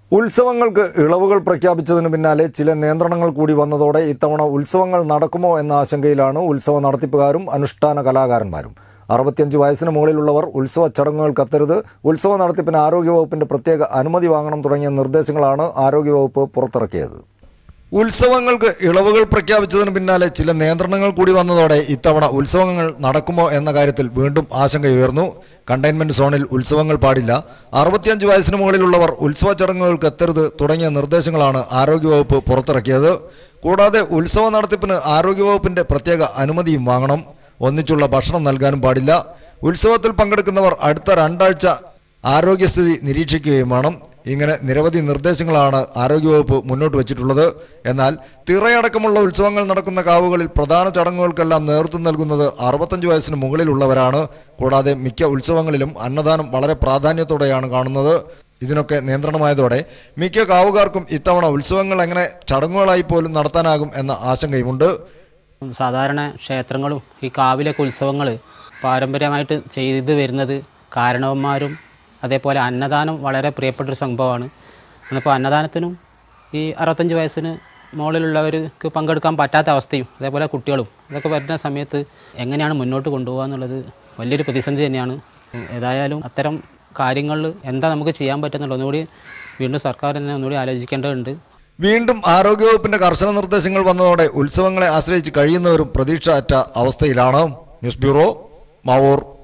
ഉത്സവങ്ങൾക്ക് ഇളവുകൾ പ്രഖ്യാപിച്ചതിന് പിന്നാലെ ചില നിയന്ത്രണങ്ങൾ കൂടി വന്നതോടെ ഇത്തവണ ഉത്സവങ്ങൾ നടക്കുമോ എന്ന ആശങ്കയിലാണ് ഉത്സവ നടത്തിപ്പുകാരും അനുഷ്ഠാന കലാകാരന്മാരും അറുപത്തിയഞ്ച് വയസ്സിന് മുകളിലുള്ളവർ ഉത്സവ ചടങ്ങുകൾ കത്തരുത് ഉത്സവ നടത്തിപ്പിന് ആരോഗ്യവകുപ്പിന്റെ പ്രത്യേക അനുമതി വാങ്ങണം തുടങ്ങിയ നിർദ്ദേശങ്ങളാണ് ആരോഗ്യവകുപ്പ് പുറത്തിറക്കിയത് ഉത്സവങ്ങൾക്ക് ഇളവുകൾ പ്രഖ്യാപിച്ചതിന് പിന്നാലെ ചില നിയന്ത്രണങ്ങൾ കൂടി വന്നതോടെ ഇത്തവണ ഉത്സവങ്ങൾ നടക്കുമോ എന്ന കാര്യത്തിൽ വീണ്ടും ആശങ്കയുയർന്നു കണ്ടെയ്ൻമെന്റ് സോണിൽ ഉത്സവങ്ങൾ പാടില്ല അറുപത്തിയഞ്ച് വയസ്സിന് മുകളിലുള്ളവർ ഉത്സവ ചടങ്ങുകൾക്ക് എത്തരുത് തുടങ്ങിയ നിർദ്ദേശങ്ങളാണ് ആരോഗ്യവകുപ്പ് പുറത്തിറക്കിയത് കൂടാതെ ഉത്സവ നടത്തിപ്പിന് ആരോഗ്യവകുപ്പിന്റെ പ്രത്യേക അനുമതിയും വാങ്ങണം ഒന്നിച്ചുള്ള ഭക്ഷണം നൽകാനും പാടില്ല ഉത്സവത്തിൽ പങ്കെടുക്കുന്നവർ അടുത്ത രണ്ടാഴ്ച ആരോഗ്യസ്ഥിതി നിരീക്ഷിക്കുകയും വേണം ഇങ്ങനെ നിരവധി നിർദ്ദേശങ്ങളാണ് ആരോഗ്യവകുപ്പ് മുന്നോട്ട് വച്ചിട്ടുള്ളത് എന്നാൽ തിറയടക്കമുള്ള ഉത്സവങ്ങൾ നടക്കുന്ന കാവുകളിൽ പ്രധാന ചടങ്ങുകൾക്കെല്ലാം നേതൃത്വം നൽകുന്നത് അറുപത്തഞ്ച് വയസ്സിന് മുകളിലുള്ളവരാണ് കൂടാതെ മിക്ക ഉത്സവങ്ങളിലും അന്നദാനം വളരെ പ്രാധാന്യത്തോടെയാണ് കാണുന്നത് ഇതിനൊക്കെ നിയന്ത്രണമായതോടെ മിക്ക കാവുകാർക്കും ഇത്തവണ ഉത്സവങ്ങൾ എങ്ങനെ ചടങ്ങുകളായി പോലും നടത്താനാകും എന്ന ആശങ്കയുമുണ്ട് സാധാരണ ക്ഷേത്രങ്ങളും ഈ കാവിലൊക്കെ ഉത്സവങ്ങൾ പാരമ്പര്യമായിട്ട് ചെയ്തു വരുന്നത് കാരണവന്മാരും അതേപോലെ അന്നദാനം വളരെ പ്രിയപ്പെട്ടൊരു സംഭവമാണ് അപ്പോൾ അന്നദാനത്തിനും ഈ അറുപത്തഞ്ച് വയസ്സിന് മുകളിലുള്ളവർക്ക് പങ്കെടുക്കാൻ പറ്റാത്ത അവസ്ഥയും അതേപോലെ കുട്ടികളും ഇതൊക്കെ വരുന്ന സമയത്ത് എങ്ങനെയാണ് മുന്നോട്ട് കൊണ്ടുപോകുക എന്നുള്ളത് വലിയൊരു പ്രതിസന്ധി തന്നെയാണ് ഏതായാലും അത്തരം കാര്യങ്ങളിൽ എന്താ നമുക്ക് ചെയ്യാൻ പറ്റുന്നുള്ളത് ഒന്നുകൂടി വീണ്ടും സർക്കാർ തന്നെ ഒന്നുകൂടി ആലോചിക്കേണ്ടതുണ്ട് വീണ്ടും ആരോഗ്യവകുപ്പിന്റെ കർശന നിർദ്ദേശങ്ങൾ വന്നതോടെ ഉത്സവങ്ങളെ ആശ്രയിച്ച് കഴിയുന്നവരും പ്രതീക്ഷ അറ്റ അവസ്ഥയിലാണ് ന്യൂസ് ബ്യൂറോ മാവൂർ